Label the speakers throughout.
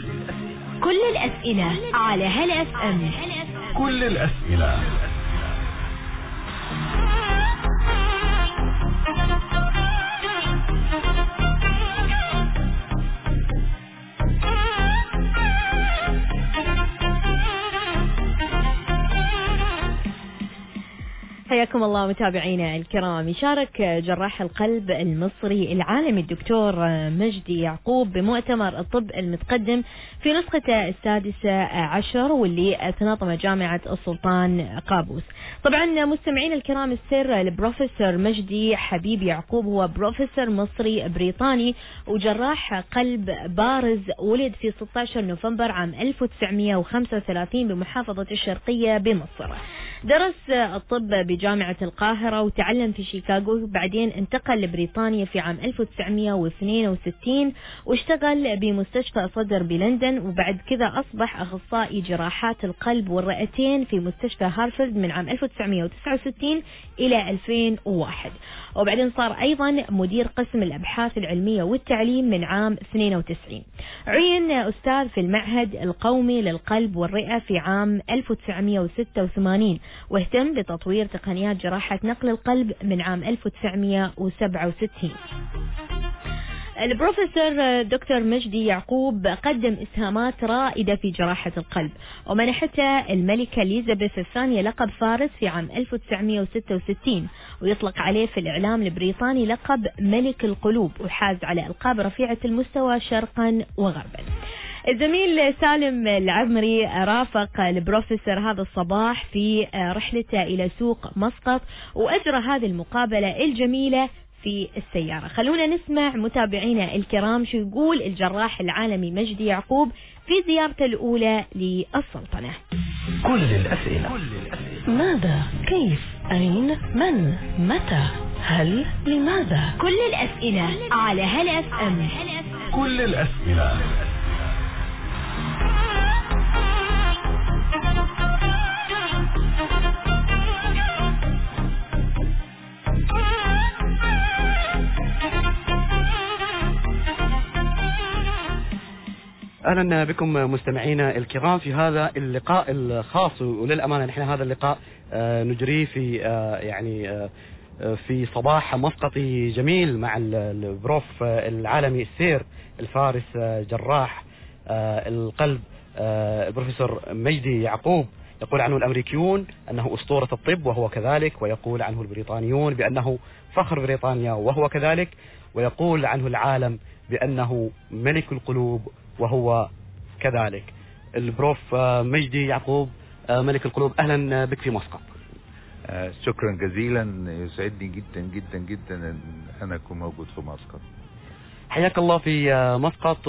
Speaker 1: كل الأسئلة على هلا اف ام
Speaker 2: كل الأسئلة
Speaker 1: حياكم الله متابعينا الكرام يشارك جراح القلب المصري العالمي الدكتور مجدي يعقوب بمؤتمر الطب المتقدم في نسخته السادسة عشر واللي تنظم جامعة السلطان قابوس طبعا مستمعينا الكرام السر البروفيسور مجدي حبيب يعقوب هو بروفيسور مصري بريطاني وجراح قلب بارز ولد في 16 نوفمبر عام 1935 بمحافظة الشرقية بمصر درس الطب بجامعة القاهرة وتعلم في شيكاغو بعدين انتقل لبريطانيا في عام 1962 واشتغل بمستشفى صدر بلندن وبعد كذا أصبح أخصائي جراحات القلب والرئتين في مستشفى هارفرد من عام 1969 إلى 2001 وبعدين صار أيضا مدير قسم الأبحاث العلمية والتعليم من عام 92 عين أستاذ في المعهد القومي للقلب والرئة في عام 1986 واهتم بتطوير تقنيات جراحة نقل القلب من عام 1967 البروفيسور دكتور مجدي يعقوب قدم اسهامات رائده في جراحه القلب ومنحته الملكه اليزابيث الثانيه لقب فارس في عام 1966 ويطلق عليه في الاعلام البريطاني لقب ملك القلوب وحاز على القاب رفيعه المستوى شرقا وغربا. الزميل سالم العمري رافق البروفيسور هذا الصباح في رحلته إلى سوق مسقط وأجرى هذه المقابلة الجميلة في السيارة خلونا نسمع متابعينا الكرام شو يقول الجراح العالمي مجدي يعقوب في زيارته الأولى للسلطنة
Speaker 2: كل الأسئلة
Speaker 3: ماذا كيف أين من متى هل لماذا
Speaker 1: كل الأسئلة على هلا اف ام
Speaker 2: كل الأسئلة
Speaker 4: اهلا بكم مستمعينا الكرام في هذا اللقاء الخاص وللامانه نحن هذا اللقاء آه، نجريه في آه، يعني آه، في صباح مسقطي جميل مع ال- البروف العالمي السير الفارس جراح القلب البروفيسور مجدي يعقوب يقول عنه الامريكيون انه اسطوره الطب وهو كذلك ويقول عنه البريطانيون بانه فخر بريطانيا وهو كذلك ويقول عنه العالم بانه ملك القلوب وهو كذلك البروف آه، مجدي يعقوب آه، ملك القلوب اهلا بك في مسقط
Speaker 5: آه، شكرا جزيلا يسعدني جدا جدا جدا ان انا اكون موجود في مسقط
Speaker 4: حياك الله في آه، مسقط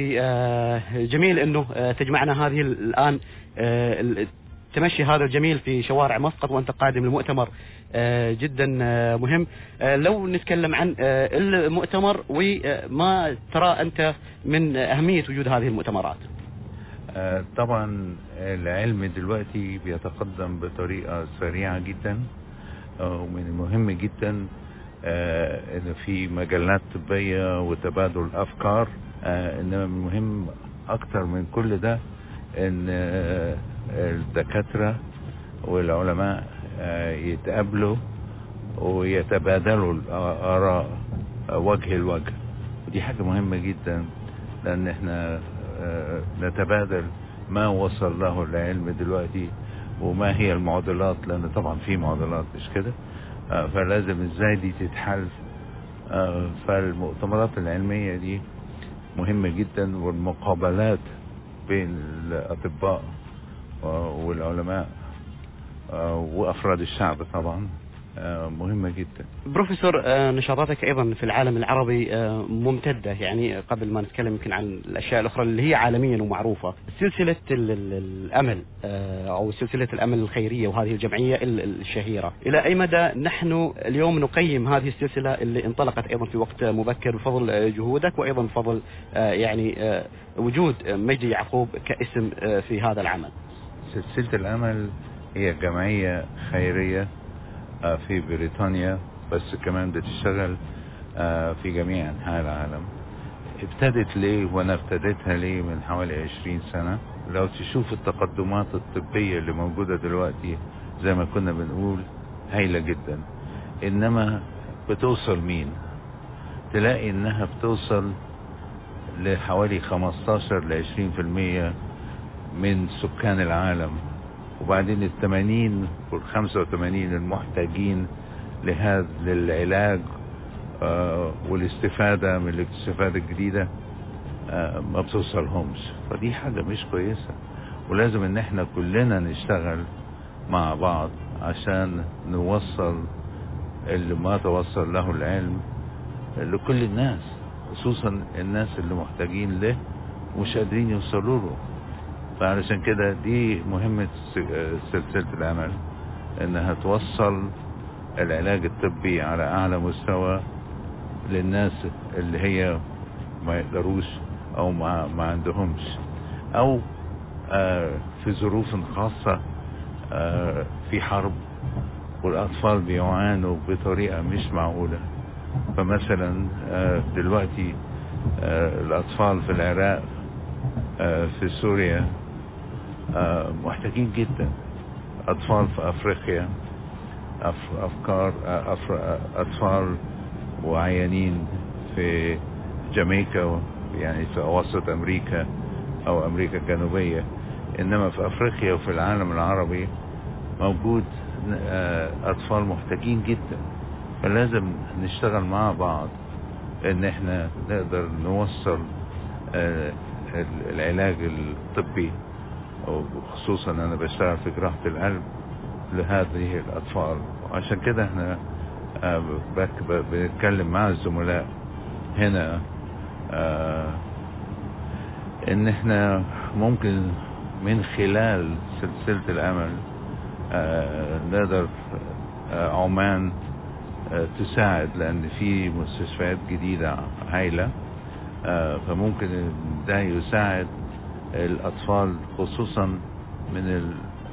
Speaker 4: وجميل انه آه، تجمعنا هذه ال- الان آه، ال- التمشي هذا الجميل في شوارع مسقط وانت قادم لمؤتمر آه، جدا آه، مهم آه، لو نتكلم عن آه، المؤتمر وما ترى انت من اهميه وجود هذه المؤتمرات
Speaker 5: آه، طبعا العلم دلوقتي بيتقدم بطريقة سريعة جدا آه، ومن المهم جدا آه، ان في مجلات طبية وتبادل افكار آه، انما المهم اكتر من كل ده ان آه، الدكاترة والعلماء آه، يتقابلوا ويتبادلوا الآراء وجه لوجه ودي حاجة مهمة جدا لأن احنا آه، نتبادل ما وصل له العلم دلوقتي وما هي المعضلات لأن طبعا في معضلات مش كده آه، فلازم ازاي دي تتحل آه، فالمؤتمرات العلمية دي مهمة جدا والمقابلات بين الأطباء آه، والعلماء آه، وأفراد الشعب طبعا آه، مهمة جدا
Speaker 4: بروفيسور آه، نشاطاتك ايضا في العالم العربي آه، ممتده يعني قبل ما نتكلم يمكن عن الاشياء الاخرى اللي هي عالميا ومعروفه سلسله ال- ال- الامل آه، او سلسله الامل الخيريه وهذه الجمعيه ال- ال- الشهيره الى اي مدى نحن اليوم نقيم هذه السلسله اللي انطلقت ايضا في وقت مبكر بفضل آه، جهودك وايضا بفضل آه، يعني آه، وجود مجدي يعقوب كاسم آه، في هذا العمل
Speaker 5: سلسلة الأمل هي جمعية خيرية آه، في بريطانيا بس كمان بتشتغل آه، في جميع أنحاء العالم ابتدت ليه وانا ابتديتها ليه من حوالي 20 سنة لو تشوف التقدمات الطبية اللي موجودة دلوقتي زي ما كنا بنقول هايلة جدا انما بتوصل مين تلاقي انها بتوصل لحوالي 15 ل 20% من سكان العالم وبعدين ال 80 وال 85 المحتاجين لهذا للعلاج آه، والاستفادة من الاكتشافات الجديدة آه، ما بتوصلهمش فدي حاجة مش كويسة ولازم ان احنا كلنا نشتغل مع بعض عشان نوصل اللي ما توصل له العلم لكل الناس خصوصا الناس اللي محتاجين له ومش قادرين يوصلوا له فعلشان كده دي مهمة س- آه، سلسلة الأمل إنها توصل العلاج الطبي على أعلى مستوى للناس اللي هي ما يقدروش أو ما, ما عندهمش أو آه، في ظروف خاصة آه، في حرب والأطفال بيعانوا بطريقة مش معقولة فمثلا آه، دلوقتي آه، الأطفال في العراق آه، في سوريا آه، محتاجين جدا أطفال في أفريقيا أف- أفكار آه، أفر- آه، أطفال وعيانين في جامايكا يعني في أوسط أمريكا أو أمريكا الجنوبية إنما في أفريقيا وفي العالم العربي موجود آه، أطفال محتاجين جدا فلازم نشتغل مع بعض إن إحنا نقدر نوصل آه، ال- العلاج الطبي وخصوصا أنا بشتغل في جراحة القلب لهذه الأطفال وعشان كده احنا آه، بك- ب- بنتكلم مع الزملاء هنا آه، ان احنا ممكن من خلال سلسلة الامل آه، نقدر آه، عمان آه، تساعد لان في مستشفيات جديدة هايلة آه، فممكن ده يساعد الاطفال خصوصا من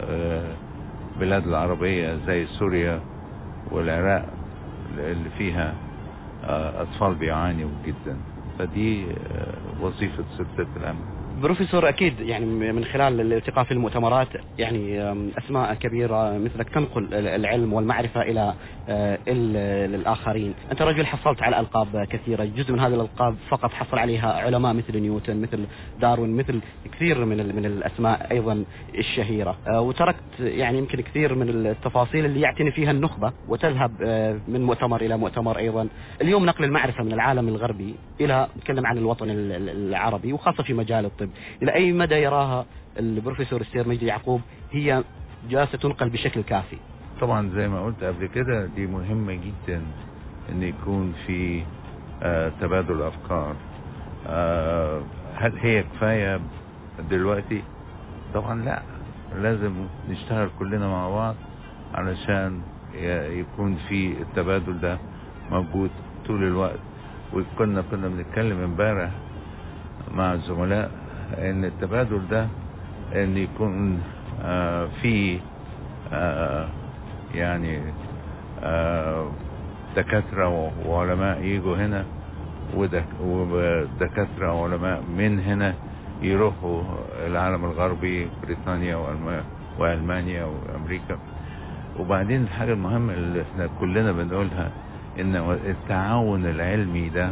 Speaker 5: البلاد العربية زي سوريا والعراق اللي فيها آه، اطفال بيعانوا جدا فدي آه، وظيفة سلسلة الامل
Speaker 4: بروفيسور اكيد يعني من خلال الالتقاء في المؤتمرات يعني أم، اسماء كبيره مثلك تنقل ال- العلم والمعرفه الى آه، ال- الاخرين، انت رجل حصلت على القاب كثيره، جزء من هذه الالقاب فقط حصل عليها علماء مثل نيوتن مثل داروين مثل كثير من ال- من الاسماء ايضا الشهيره، آه، وتركت يعني يمكن كثير من التفاصيل اللي يعتني فيها النخبه وتذهب آه، من مؤتمر الى مؤتمر ايضا، اليوم نقل المعرفه من العالم الغربي الى نتكلم عن الوطن ال- ال- العربي وخاصه في مجال الطب، الى اي مدى يراها البروفيسور السير مجدي يعقوب هي جالسه تنقل بشكل كافي؟
Speaker 5: طبعا زي ما قلت قبل كده دي مهمة جدا ان يكون في آه، تبادل افكار آه، هل هي كفاية دلوقتي طبعا لا لازم نشتغل كلنا مع بعض علشان ي- يكون في التبادل ده موجود طول الوقت وكنا كنا بنتكلم امبارح مع الزملاء ان التبادل ده ان يكون آه، في آه، يعني آه، دكاترة و- وعلماء يجوا هنا ودك- ودكاترة وعلماء من هنا يروحوا العالم الغربي بريطانيا وألم- وألمانيا وأمريكا وبعدين الحاجة المهمة اللي احنا كلنا بنقولها ان التعاون العلمي ده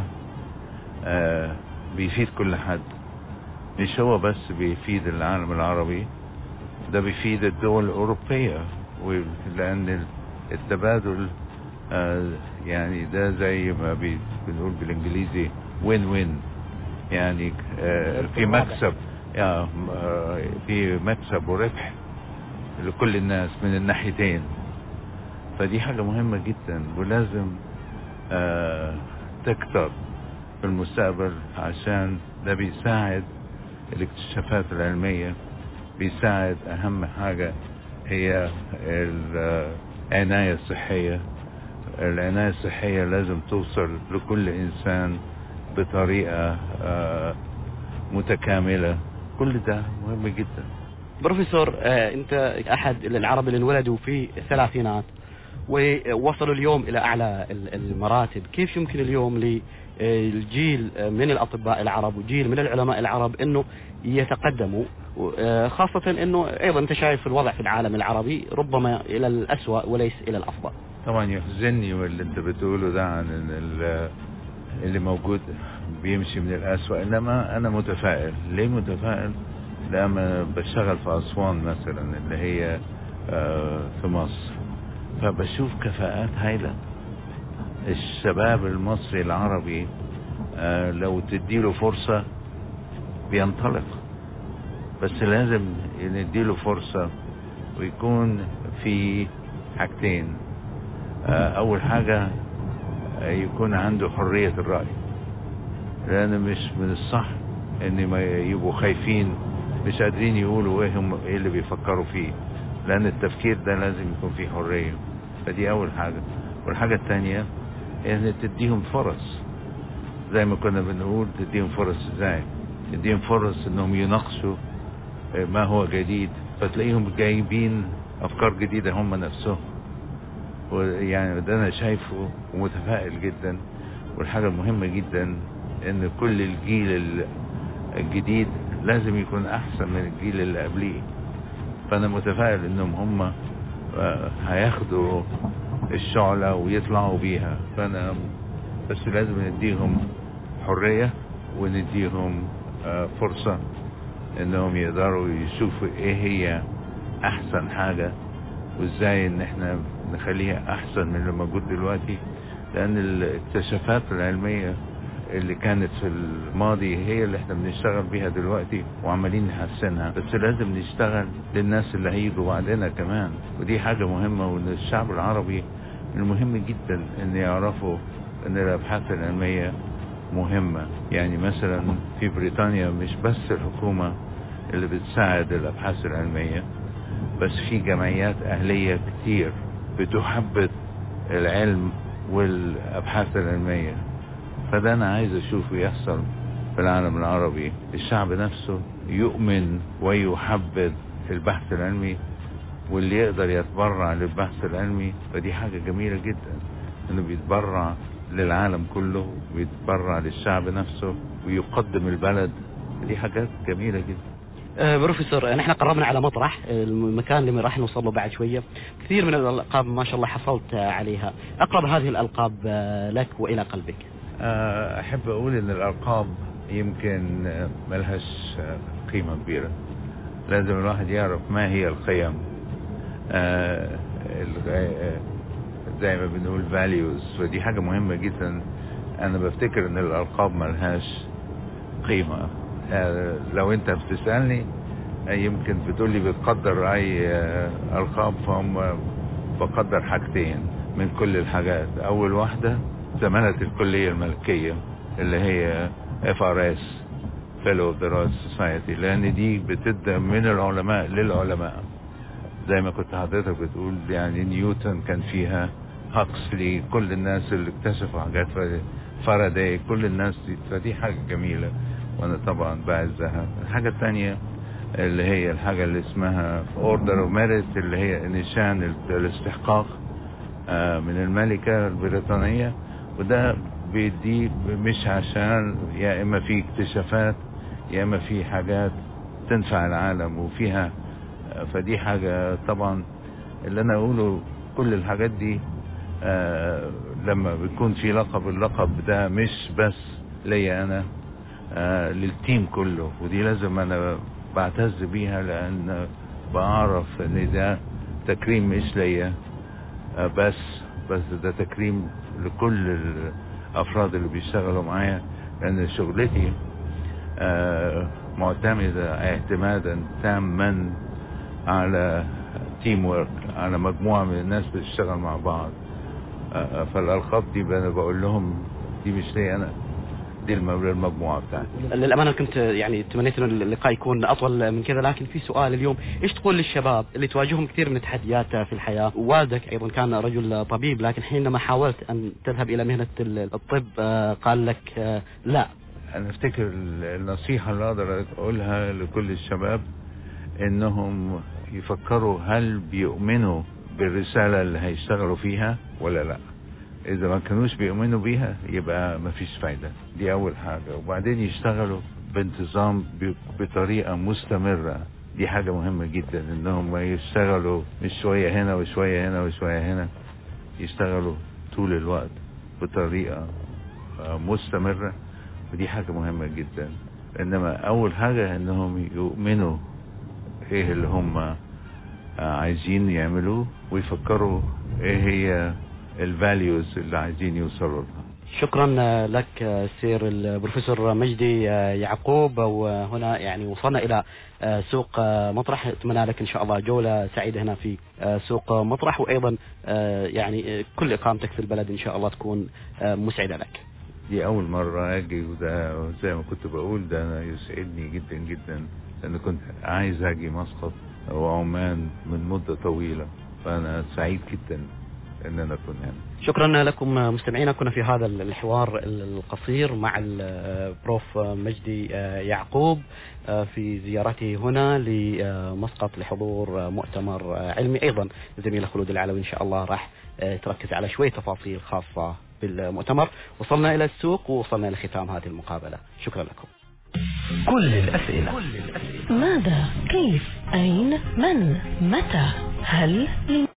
Speaker 5: آه، بيفيد كل حد مش هو بس بيفيد العالم العربي ده بيفيد الدول الأوروبية و- لأن التبادل آه، يعني ده زي ما بي- بنقول بالإنجليزي وين وين يعني آه، في مكسب آه، آه، في مكسب وربح لكل الناس من الناحيتين فدي حاجة مهمة جدا ولازم آه، تكتر في المستقبل عشان ده بيساعد الاكتشافات العلمية بيساعد أهم حاجة هي العناية الصحية العناية الصحية لازم توصل لكل إنسان بطريقة آه، متكاملة كل ده مهم جدا
Speaker 4: بروفيسور آه، انت احد العرب اللي انولدوا في الثلاثينات ووصلوا اليوم الى اعلى ال- المراتب كيف يمكن اليوم للجيل من الاطباء العرب وجيل من العلماء العرب انه يتقدموا و- خاصة انه ايضا انت شايف الوضع في العالم العربي ربما الى الاسوأ وليس الى الافضل
Speaker 5: طبعا يحزنني واللي انت بتقوله ده عن إن ال- اللي موجود بيمشي من الأسوأ إنما أنا متفائل ليه متفائل لما بشتغل في أسوان مثلا اللي هي آه، في مصر فبشوف كفاءات هايلة الشباب المصري العربي آه، لو تديله فرصة بينطلق بس لازم نديله فرصة ويكون في حاجتين آه، أول حاجة آه، يكون عنده حرية الرأي لأن مش من الصح إن ما يبقوا خايفين مش قادرين يقولوا إيه هم إيه اللي بيفكروا فيه لأن التفكير ده لازم يكون فيه حرية فدي أول حاجة والحاجة التانية إن تديهم فرص زي ما كنا بنقول تديهم فرص إزاي تديهم فرص إنهم يناقشوا آه، ما هو جديد فتلاقيهم جايبين أفكار جديدة هم نفسهم ويعني ده انا شايفه ومتفائل جدا والحاجة المهمة جدا ان كل الجيل ال- الجديد لازم يكون احسن من الجيل اللي قبليه فانا متفائل انهم هم آه، هياخدوا الشعلة ويطلعوا بيها فانا بس لازم نديهم حرية ونديهم آه، فرصة انهم يقدروا يشوفوا ايه هي احسن حاجة وازاي ان احنا نخليها احسن من اللي موجود دلوقتي لان الاكتشافات العلمية اللي كانت في الماضي هي اللي احنا بنشتغل بيها دلوقتي وعمالين نحسنها بس لازم نشتغل للناس اللي هيجوا بعدنا كمان ودي حاجة مهمة وان الشعب العربي المهم جدا ان يعرفوا ان الابحاث العلمية مهمة يعني مثلا في بريطانيا مش بس الحكومة اللي بتساعد الابحاث العلمية بس في جمعيات أهلية كتير بتحبط العلم والأبحاث العلمية فده أنا عايز أشوفه يحصل في العالم العربي الشعب نفسه يؤمن ويحبذ البحث العلمي واللي يقدر يتبرع للبحث العلمي فدي حاجة جميلة جدا انه بيتبرع للعالم كله ويتبرع للشعب نفسه ويقدم البلد دي حاجات جميلة جدا
Speaker 4: آه، بروفيسور نحن قربنا على مطرح آه، المكان اللي راح نوصل له بعد شويه كثير من الالقاب ما شاء الله حصلت آه، عليها اقرب هذه الالقاب آه، لك والى قلبك
Speaker 5: آه، أحب أقول إن الأرقام يمكن آه، ملهاش آه، قيمة كبيرة لازم الواحد يعرف ما هي القيم آه، ال- آه، زي ما بنقول values فدي حاجة مهمة جدا أنا بفتكر إن الألقاب ملهاش قيمة آه، لو أنت بتسألني آه، يمكن بتقولي بتقدر أي آه، ألقاب فهم بقدر حاجتين من كل الحاجات أول واحدة زمالة الكلية الملكية اللي هي FRS Fellow of the Royal Society لأن دي بتبدأ من العلماء للعلماء زي ما كنت حضرتك بتقول يعني نيوتن كان فيها هاكسلي كل الناس اللي اكتشفوا حاجات فاراداي كل الناس دي فدي حاجة جميلة وانا طبعا بعزها الحاجة التانية اللي هي الحاجة اللي اسمها اوردر اوف ميريت اللي هي نشان ال- الاستحقاق آه، من الملكة البريطانية وده بيدي مش عشان يا اما في اكتشافات يا اما في حاجات تنفع العالم وفيها آه، فدي حاجة طبعا اللي انا اقوله كل الحاجات دي آه، لما بيكون في لقب اللقب ده مش بس ليا انا آه، للتيم كله ودي لازم انا بعتز بيها لان بعرف ان ده تكريم مش ليا آه، بس بس ده تكريم لكل الافراد اللي بيشتغلوا معايا لان شغلتي آه، معتمدة اعتمادا تاما على تيم ورك على مجموعة من الناس بتشتغل مع بعض آه، فالالقاب دي انا بقول لهم دي مش ليا انا دي الم- المجموعة بتاعتي
Speaker 4: للامانه كنت يعني تمنيت انه اللقاء يكون اطول من كذا لكن في سؤال اليوم ايش تقول للشباب اللي تواجههم كثير من التحديات في الحياه والدك ايضا كان رجل طبيب لكن حينما حاولت ان تذهب الى مهنه الطب آه، قال لك آه، لا
Speaker 5: انا افتكر ال- النصيحة اللي اقدر اقولها لكل الشباب انهم يفكروا هل بيؤمنوا بالرسالة اللي هيشتغلوا فيها ولا لا إذا ما كانوش بيؤمنوا بيها يبقى ما فيش فايدة دي أول حاجة وبعدين يشتغلوا بانتظام ب- بطريقة مستمرة دي حاجة مهمة جدا إنهم يشتغلوا مش شوية هنا وشوية هنا وشوية هنا يشتغلوا طول الوقت بطريقة آه، مستمرة ودي حاجة مهمة جدا إنما أول حاجة إنهم يؤمنوا إيه اللي هم آه، عايزين يعملوه ويفكروا إيه هي الفاليوز اللي عايزين يوصلوا لها
Speaker 4: شكرا لك سير البروفيسور مجدي يعقوب وهنا يعني وصلنا الى سوق مطرح اتمنى لك ان شاء الله جوله سعيده هنا في سوق مطرح وايضا يعني كل اقامتك في البلد ان شاء الله تكون مسعده لك.
Speaker 5: دي أول مرة أجي وده زي ما كنت بقول ده أنا يسعدني جدا جدا لأن كنت عايز أجي مسقط وعمان من مدة طويلة فأنا سعيد جدا إن أنا أكون هنا
Speaker 4: شكرا لكم مستمعينا كنا في هذا الحوار القصير مع البروف مجدي يعقوب في زيارته هنا لمسقط لحضور مؤتمر علمي ايضا الزميله خلود العلوي ان شاء الله راح تركز على شويه تفاصيل خاصه بالمؤتمر وصلنا الى السوق ووصلنا لختام هذه المقابله شكرا لكم
Speaker 2: كل الأسئلة
Speaker 3: ماذا كيف أين من متى هل لماذا